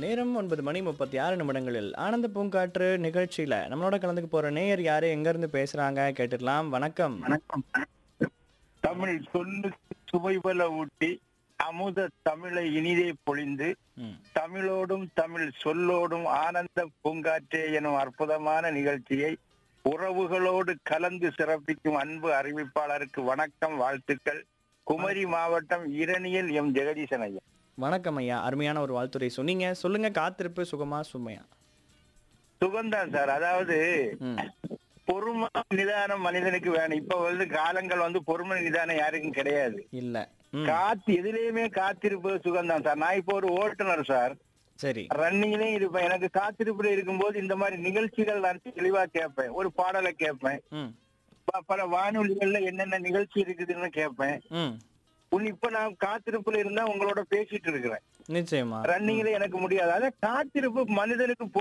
நேரம் ஒன்பது மணி முப்பத்தி ஆறு நிமிடங்களில் ஆனந்த பூங்காற்று நிகழ்ச்சியில நம்மளோட கலந்துக்க போற நேயர் யாரு எங்க இருந்து பேசுறாங்க கேட்டுடலாம் வணக்கம் வணக்கம் தமிழ் சொல்லுக்கு சுவைபல ஊட்டி அமுத தமிழை இனிதே பொழிந்து ம், தமிழோடும் தமிழ் சொல்லோடும் ஆனந்த பூங்காற்றே எனும் அற்புதமான நிகழ்ச்சியை உறவுகளோடு கலந்து சிறப்பிக்கும் அன்பு அறிவிப்பாளருக்கு வணக்கம் வாழ்த்துக்கள் குமரி மாவட்டம் இரணியல் எம் ஜெகதீசன் ஐயா வணக்கம் ஐயா அருமையான ஒரு வாழ்த்துறை சொன்னீங்க சொல்லுங்க காத்திருப்பு சுகமா சுமையா சுகந்தான் சார் அதாவது ம், பொறுமை நிதானம் மனிதனுக்கு வேணும் இப்ப வந்து காலங்கள் வந்து பொறுமை நிதானம் யாருக்கும் கிடையாது இல்ல ம், காத்து எதுலயுமே காத்திருப்பது சுகம்தான் சார் நான் இப்போ ஒரு ஓட்டுநர் சார் சரி ரன்னிங்லயும் இருப்பேன் எனக்கு காத்திருப்புல இருக்கும்போது இந்த மாதிரி நிகழ்ச்சிகள் நான் தெளிவா கேட்பேன் ஒரு பாடலை கேட்பேன் ம், ப- பல வானொலிகள்ல என்னென்ன நிகழ்ச்சி இருக்குதுன்னு கேட்பேன் ம், உன் இப்ப நான் காத்திருப்புல இருந்தா உங்களோட பேசிட்டு இருக்கிறேன் நிச்சயமா ரன்னிங்ல எனக்கு முடியாது அதான் காத்திருப்பு மனிதனுக்கு